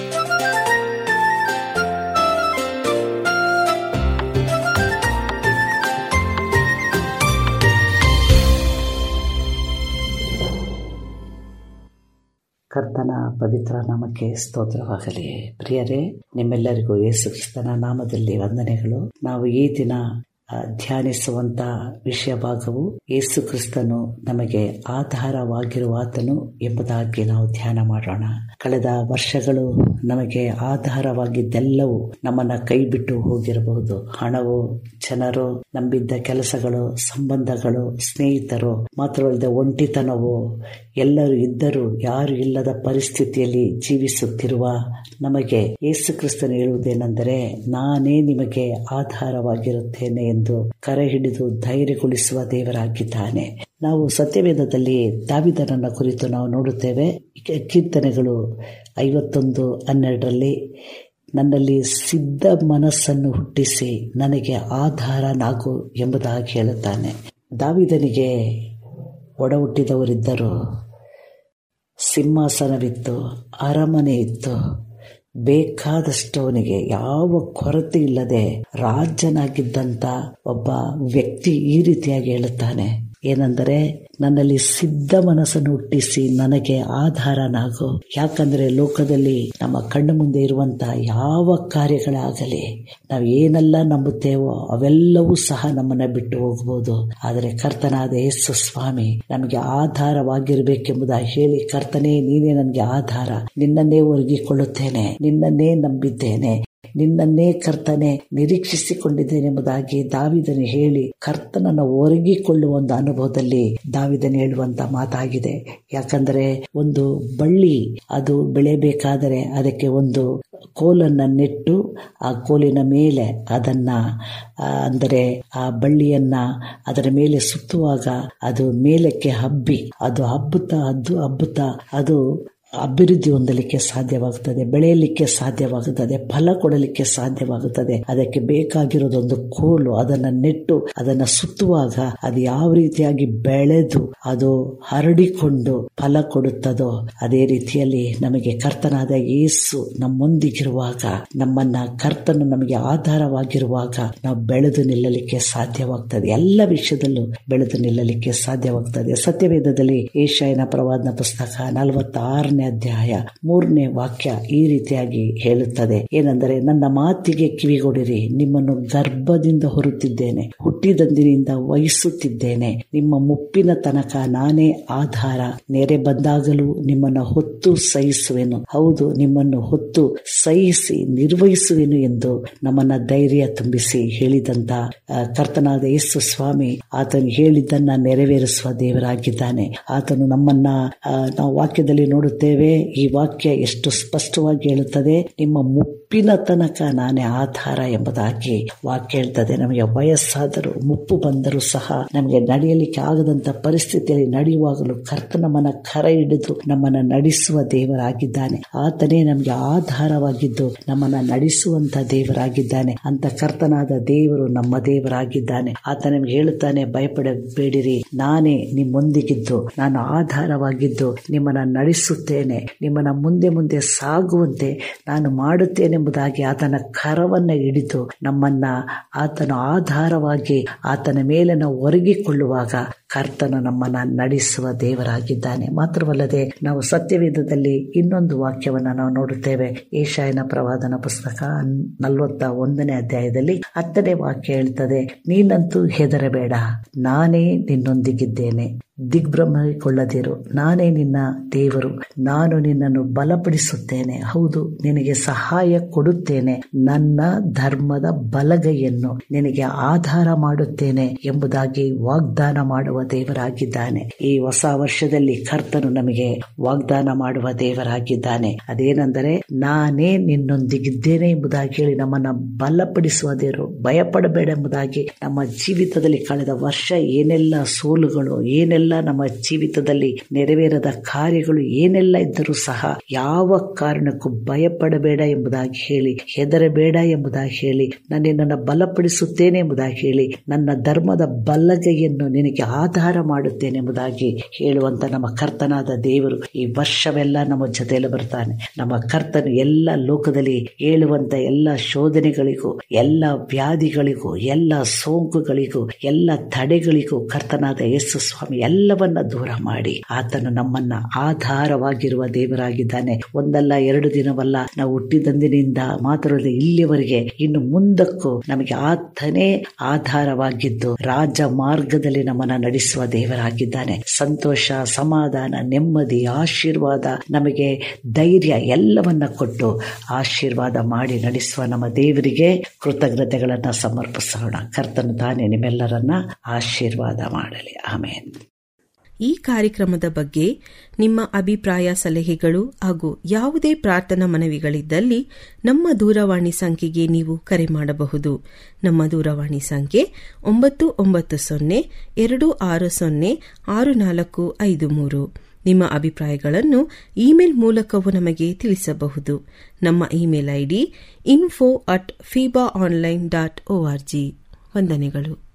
ಕರ್ತನ ಪವಿತ್ರ ನಾಮಕ್ಕೆ ಸ್ತೋತ್ರವಾಗಲಿ ಪ್ರಿಯರೇ ನಿಮ್ಮೆಲ್ಲರಿಗೂ ಯೇಸು ಕ್ರಿಸ್ತನ ನಾಮದಲ್ಲಿ ವಂದನೆಗಳು ನಾವು ಈ ದಿನ ಧ್ಯಾನಿಸುವಂತ ವಿಷಯ ಭಾಗವು ಯೇಸು ಕ್ರಿಸ್ತನು ನಮಗೆ ಆಧಾರವಾಗಿರುವಾತನು ಎಂಬುದಾಗಿ ನಾವು ಧ್ಯಾನ ಮಾಡೋಣ ಕಳೆದ ವರ್ಷಗಳು ನಮಗೆ ಆಧಾರವಾಗಿದ್ದೆಲ್ಲವೂ ನಮ್ಮನ್ನ ಕೈ ಬಿಟ್ಟು ಹೋಗಿರಬಹುದು ಹಣವು ಜನರು ನಂಬಿದ್ದ ಕೆಲಸಗಳು ಸಂಬಂಧಗಳು ಸ್ನೇಹಿತರು ಮಾತ್ರವಲ್ಲದೆ ಒಂಟಿತನವು ಎಲ್ಲರೂ ಇದ್ದರೂ ಯಾರು ಇಲ್ಲದ ಪರಿಸ್ಥಿತಿಯಲ್ಲಿ ಜೀವಿಸುತ್ತಿರುವ ನಮಗೆ ಯೇಸು ಕ್ರಿಸ್ತನು ಹೇಳುವುದೇನೆಂದರೆ ನಾನೇ ನಿಮಗೆ ಆಧಾರವಾಗಿರುತ್ತೇನೆ ಎಂದು ಕರೆ ಹಿಡಿದು ಧೈರ್ಯಗೊಳಿಸುವ ದೇವರಾಗಿದ್ದಾನೆ ನಾವು ಸತ್ಯವೇದದಲ್ಲಿ ದಾವಿದನನ್ನ ಕುರಿತು ನಾವು ನೋಡುತ್ತೇವೆ ಕೀರ್ತನೆಗಳು ಐವತ್ತೊಂದು ಹನ್ನೆರಡರಲ್ಲಿ ನನ್ನಲ್ಲಿ ಸಿದ್ಧ ಮನಸ್ಸನ್ನು ಹುಟ್ಟಿಸಿ ನನಗೆ ಆಧಾರನಾಗು ಎಂಬುದಾಗಿ ಹೇಳುತ್ತಾನೆ ದಾವಿದನಿಗೆ ಒಡ ಹುಟ್ಟಿದವರಿದ್ದರು ಸಿಂಹಾಸನವಿತ್ತು ಅರಮನೆ ಇತ್ತು ಬೇಕಾದಷ್ಟು ಅವನಿಗೆ ಯಾವ ಕೊರತೆ ಇಲ್ಲದೆ ರಾಜನಾಗಿದ್ದಂತ ಒಬ್ಬ ವ್ಯಕ್ತಿ ಈ ರೀತಿಯಾಗಿ ಹೇಳುತ್ತಾನೆ ಏನೆಂದರೆ ನನ್ನಲ್ಲಿ ಸಿದ್ಧ ಮನಸ್ಸನ್ನು ಹುಟ್ಟಿಸಿ ನನಗೆ ಆಧಾರನಾಗು ಯಾಕಂದ್ರೆ ಲೋಕದಲ್ಲಿ ನಮ್ಮ ಕಣ್ಣು ಮುಂದೆ ಇರುವಂತಹ ಯಾವ ಕಾರ್ಯಗಳಾಗಲಿ ನಾವು ಏನೆಲ್ಲ ನಂಬುತ್ತೇವೋ ಅವೆಲ್ಲವೂ ಸಹ ನಮ್ಮನ್ನ ಬಿಟ್ಟು ಹೋಗಬಹುದು ಆದರೆ ಕರ್ತನಾದ ಯೇಸು ಸ್ವಾಮಿ ನಮಗೆ ಆಧಾರವಾಗಿರ್ಬೇಕೆಂಬುದಾಗಿ ಹೇಳಿ ಕರ್ತನೇ ನೀನೇ ನನಗೆ ಆಧಾರ ನಿನ್ನನ್ನೇ ಒರಗಿಕೊಳ್ಳುತ್ತೇನೆ ನಿನ್ನನ್ನೇ ನಂಬಿದ್ದೇನೆ ನಿನ್ನನ್ನೇ ಕರ್ತನೆ ನಿರೀಕ್ಷಿಸಿಕೊಂಡಿದ್ದೇನೆ ಎಂಬುದಾಗಿ ದಾವಿದನು ಹೇಳಿ ಕರ್ತನನ್ನು ಒರಗಿಕೊಳ್ಳುವ ಒಂದು ಅನುಭವದಲ್ಲಿ ದಾವಿದನು ಹೇಳುವಂತ ಮಾತಾಗಿದೆ ಯಾಕಂದ್ರೆ ಒಂದು ಬಳ್ಳಿ ಅದು ಬೆಳೆಯಬೇಕಾದರೆ ಅದಕ್ಕೆ ಒಂದು ಕೋಲನ್ನ ನೆಟ್ಟು ಆ ಕೋಲಿನ ಮೇಲೆ ಅದನ್ನ ಅಂದರೆ ಆ ಬಳ್ಳಿಯನ್ನ ಅದರ ಮೇಲೆ ಸುತ್ತುವಾಗ ಅದು ಮೇಲಕ್ಕೆ ಹಬ್ಬಿ ಅದು ಹಬ್ಬುತ್ತಾ ಅದು ಹಬ್ಬುತ್ತಾ ಅದು ಅಭಿವೃದ್ಧಿ ಹೊಂದಲಿಕ್ಕೆ ಸಾಧ್ಯವಾಗುತ್ತದೆ ಬೆಳೆಯಲಿಕ್ಕೆ ಸಾಧ್ಯವಾಗುತ್ತದೆ ಫಲ ಕೊಡಲಿಕ್ಕೆ ಸಾಧ್ಯವಾಗುತ್ತದೆ ಅದಕ್ಕೆ ಬೇಕಾಗಿರೋದೊಂದು ಕೋಲು ಅದನ್ನ ನೆಟ್ಟು ಅದನ್ನ ಸುತ್ತುವಾಗ ಅದು ಯಾವ ರೀತಿಯಾಗಿ ಬೆಳೆದು ಅದು ಹರಡಿಕೊಂಡು ಫಲ ಕೊಡುತ್ತದೋ ಅದೇ ರೀತಿಯಲ್ಲಿ ನಮಗೆ ಕರ್ತನಾದ ಯೇಸು ನಮ್ಮೊಂದಿಗಿರುವಾಗ ನಮ್ಮನ್ನ ಕರ್ತನು ನಮಗೆ ಆಧಾರವಾಗಿರುವಾಗ ನಾವು ಬೆಳೆದು ನಿಲ್ಲಲಿಕ್ಕೆ ಸಾಧ್ಯವಾಗ್ತದೆ ಎಲ್ಲ ವಿಷಯದಲ್ಲೂ ಬೆಳೆದು ನಿಲ್ಲಲಿಕ್ಕೆ ಸಾಧ್ಯವಾಗ್ತದೆ ಸತ್ಯವೇದದಲ್ಲಿ ಏಷಾಯನ ಪ್ರವಾದನ ಪುಸ್ತಕ ನಲವತ್ತಾರನೇ ಅಧ್ಯಾಯ ಮೂರನೇ ವಾಕ್ಯ ಈ ರೀತಿಯಾಗಿ ಹೇಳುತ್ತದೆ ಏನೆಂದರೆ ನನ್ನ ಮಾತಿಗೆ ಕಿವಿಗೊಡಿರಿ ನಿಮ್ಮನ್ನು ಗರ್ಭದಿಂದ ಹೊರುತ್ತಿದ್ದೇನೆ ಹುಟ್ಟಿದಂದಿನಿಂದ ವಹಿಸುತ್ತಿದ್ದೇನೆ ನಿಮ್ಮ ಮುಪ್ಪಿನ ತನಕ ನಾನೇ ಆಧಾರ ನೆರೆ ಬಂದಾಗಲೂ ನಿಮ್ಮನ್ನು ಹೊತ್ತು ಸಹಿಸುವೆನು ಹೌದು ನಿಮ್ಮನ್ನು ಹೊತ್ತು ಸಹಿಸಿ ನಿರ್ವಹಿಸುವೆನು ಎಂದು ನಮ್ಮನ್ನ ಧೈರ್ಯ ತುಂಬಿಸಿ ಹೇಳಿದಂತ ಕರ್ತನಾದ ಯೇಸು ಸ್ವಾಮಿ ಆತನು ಹೇಳಿದ್ದನ್ನ ನೆರವೇರಿಸುವ ದೇವರಾಗಿದ್ದಾನೆ ಆತನು ನಮ್ಮನ್ನ ನಾವು ವಾಕ್ಯದಲ್ಲಿ ನೋಡುತ್ತೇವೆ ಈ ವಾಕ್ಯ ಎಷ್ಟು ಸ್ಪಷ್ಟವಾಗಿ ಹೇಳುತ್ತದೆ ನಿಮ್ಮ ಮುಪ್ಪಿನ ತನಕ ನಾನೇ ಆಧಾರ ಎಂಬುದಾಗಿ ವಾಕ್ಯ ಹೇಳ್ತದೆ ನಮಗೆ ವಯಸ್ಸಾದರೂ ಮುಪ್ಪು ಬಂದರೂ ಸಹ ನಮಗೆ ನಡೆಯಲಿಕ್ಕೆ ಆಗದಂತ ಪರಿಸ್ಥಿತಿಯಲ್ಲಿ ನಡೆಯುವಾಗಲೂ ಕರ್ತ ನಮ್ಮನ್ನ ಕರ ಹಿಡಿದು ನಮ್ಮನ್ನ ನಡೆಸುವ ದೇವರಾಗಿದ್ದಾನೆ ಆತನೇ ನಮಗೆ ಆಧಾರವಾಗಿದ್ದು ನಮ್ಮನ್ನ ನಡೆಸುವಂತ ದೇವರಾಗಿದ್ದಾನೆ ಅಂತ ಕರ್ತನಾದ ದೇವರು ನಮ್ಮ ದೇವರಾಗಿದ್ದಾನೆ ಆತ ನಮ್ಗೆ ಹೇಳುತ್ತಾನೆ ಭಯಪಡಬೇಡಿರಿ ನಾನೇ ನಿಮ್ಮೊಂದಿಗಿದ್ದು ನಾನು ಆಧಾರವಾಗಿದ್ದು ನಿಮ್ಮನ್ನ ನಡೆಸುತ್ತೇನೆ ನಿಮ್ಮನ್ನ ಮುಂದೆ ಮುಂದೆ ಸಾಗುವಂತೆ ನಾನು ಮಾಡುತ್ತೇನೆಂಬುದಾಗಿ ಆತನ ಕರವನ್ನ ಹಿಡಿದು ನಮ್ಮನ್ನ ಆತನ ಆಧಾರವಾಗಿ ಆತನ ಮೇಲೆ ನಾವು ಒರಗಿಕೊಳ್ಳುವಾಗ ಕರ್ತನು ನಮ್ಮನ್ನ ನಡೆಸುವ ದೇವರಾಗಿದ್ದಾನೆ ಮಾತ್ರವಲ್ಲದೆ ನಾವು ಸತ್ಯವೇದದಲ್ಲಿ ಇನ್ನೊಂದು ವಾಕ್ಯವನ್ನ ನಾವು ನೋಡುತ್ತೇವೆ ಏಷಾಯನ ಪ್ರವಾದನ ಪುಸ್ತಕ ನಲವತ್ತ ಒಂದನೇ ಅಧ್ಯಾಯದಲ್ಲಿ ಹತ್ತನೇ ವಾಕ್ಯ ಹೇಳ್ತದೆ ನೀನಂತೂ ಹೆದರಬೇಡ ನಾನೇ ನಿನ್ನೊಂದಿಗಿದ್ದೇನೆ ದಿಗ್ಭ್ರಮೆಗೊಳ್ಳದಿರು ನಾನೇ ನಿನ್ನ ದೇವರು ನಾನು ನಿನ್ನನ್ನು ಬಲಪಡಿಸುತ್ತೇನೆ ಹೌದು ನಿನಗೆ ಸಹಾಯ ಕೊಡುತ್ತೇನೆ ನನ್ನ ಧರ್ಮದ ಬಲಗೈಯನ್ನು ನಿನಗೆ ಆಧಾರ ಮಾಡುತ್ತೇನೆ ಎಂಬುದಾಗಿ ವಾಗ್ದಾನ ಮಾಡುವ ದೇವರಾಗಿದ್ದಾನೆ ಈ ಹೊಸ ವರ್ಷದಲ್ಲಿ ಕರ್ತನು ನಮಗೆ ವಾಗ್ದಾನ ಮಾಡುವ ದೇವರಾಗಿದ್ದಾನೆ ಅದೇನೆಂದರೆ ನಾನೇ ನಿನ್ನೊಂದಿಗಿದ್ದೇನೆ ಎಂಬುದಾಗಿ ಹೇಳಿ ನಮ್ಮನ್ನ ಬಲಪಡಿಸುವ ದೇವರು ಭಯಪಡಬೇಡ ಎಂಬುದಾಗಿ ನಮ್ಮ ಜೀವಿತದಲ್ಲಿ ಕಳೆದ ವರ್ಷ ಏನೆಲ್ಲ ಸೋಲುಗಳು ಏನೆಲ್ಲ ನಮ್ಮ ಜೀವಿತದಲ್ಲಿ ನೆರವೇರದ ಕಾರ್ಯಗಳು ಏನೆಲ್ಲ ಇದ್ದರೂ ಸಹ ಯಾವ ಕಾರಣಕ್ಕೂ ಭಯಪಡಬೇಡ ಎಂಬುದಾಗಿ ಹೇಳಿ ಹೆದರಬೇಡ ಎಂಬುದಾಗಿ ಹೇಳಿ ನಾನು ನಿನ್ನನ್ನು ಬಲಪಡಿಸುತ್ತೇನೆ ಎಂಬುದಾಗಿ ಹೇಳಿ ನನ್ನ ಧರ್ಮದ ಬಲಗೈಯನ್ನು ನಿನಗೆ ಆಧಾರ ಮಾಡುತ್ತೇನೆಂಬುದಾಗಿ ಹೇಳುವಂತ ನಮ್ಮ ಕರ್ತನಾದ ದೇವರು ಈ ವರ್ಷವೆಲ್ಲ ನಮ್ಮ ಜೊತೆಯಲ್ಲಿ ಬರ್ತಾನೆ ನಮ್ಮ ಕರ್ತನು ಎಲ್ಲ ಲೋಕದಲ್ಲಿ ಹೇಳುವಂತ ಎಲ್ಲ ಶೋಧನೆಗಳಿಗೂ ಎಲ್ಲ ವ್ಯಾಧಿಗಳಿಗೂ ಎಲ್ಲ ಸೋಂಕುಗಳಿಗೂ ಎಲ್ಲ ತಡೆಗಳಿಗೂ ಕರ್ತನಾದ ಯೇಸು ಸ್ವಾಮಿ ಎಲ್ಲವನ್ನ ದೂರ ಮಾಡಿ ಆತನು ನಮ್ಮನ್ನ ಆಧಾರವಾಗಿರುವ ದೇವರಾಗಿದ್ದಾನೆ ಒಂದಲ್ಲ ಎರಡು ದಿನವಲ್ಲ ನಾವು ಹುಟ್ಟಿದಂದಿನಿಂದ ಮಾತ್ರವಲ್ಲ ಇಲ್ಲಿವರೆಗೆ ಇನ್ನು ಮುಂದಕ್ಕೂ ನಮಗೆ ಆತನೇ ಆಧಾರವಾಗಿದ್ದು ರಾಜ ಮಾರ್ಗದಲ್ಲಿ ನಮ್ಮನ್ನ ನಡೆಸುವ ದೇವರಾಗಿದ್ದಾನೆ ಸಂತೋಷ ಸಮಾಧಾನ ನೆಮ್ಮದಿ ಆಶೀರ್ವಾದ ನಮಗೆ ಧೈರ್ಯ ಎಲ್ಲವನ್ನ ಕೊಟ್ಟು ಆಶೀರ್ವಾದ ಮಾಡಿ ನಡೆಸುವ ನಮ್ಮ ದೇವರಿಗೆ ಕೃತಜ್ಞತೆಗಳನ್ನ ಸಮರ್ಪಿಸೋಣ ಕರ್ತನು ತಾನೇ ನಿಮ್ಮೆಲ್ಲರನ್ನ ಆಶೀರ್ವಾದ ಮಾಡಲಿ ಆಮೇನ್ ಈ ಕಾರ್ಯಕ್ರಮದ ಬಗ್ಗೆ ನಿಮ್ಮ ಅಭಿಪ್ರಾಯ ಸಲಹೆಗಳು ಹಾಗೂ ಯಾವುದೇ ಪ್ರಾರ್ಥನಾ ಮನವಿಗಳಿದ್ದಲ್ಲಿ ನಮ್ಮ ದೂರವಾಣಿ ಸಂಖ್ಯೆಗೆ ನೀವು ಕರೆ ಮಾಡಬಹುದು ನಮ್ಮ ದೂರವಾಣಿ ಸಂಖ್ಯೆ ಒಂಬತ್ತು ಒಂಬತ್ತು ಸೊನ್ನೆ ಎರಡು ಆರು ಸೊನ್ನೆ ಆರು ನಾಲ್ಕು ಐದು ಮೂರು ನಿಮ್ಮ ಅಭಿಪ್ರಾಯಗಳನ್ನು ಇಮೇಲ್ ಮೂಲಕವೂ ನಮಗೆ ತಿಳಿಸಬಹುದು ನಮ್ಮ ಇಮೇಲ್ ಐಡಿ ಇನ್ಫೋ ಅಟ್ ಫೀಬಾ ಆನ್ಲೈನ್ ಡಾಟ್ ಒಆರ್ಜಿ ವಂದನೆಗಳು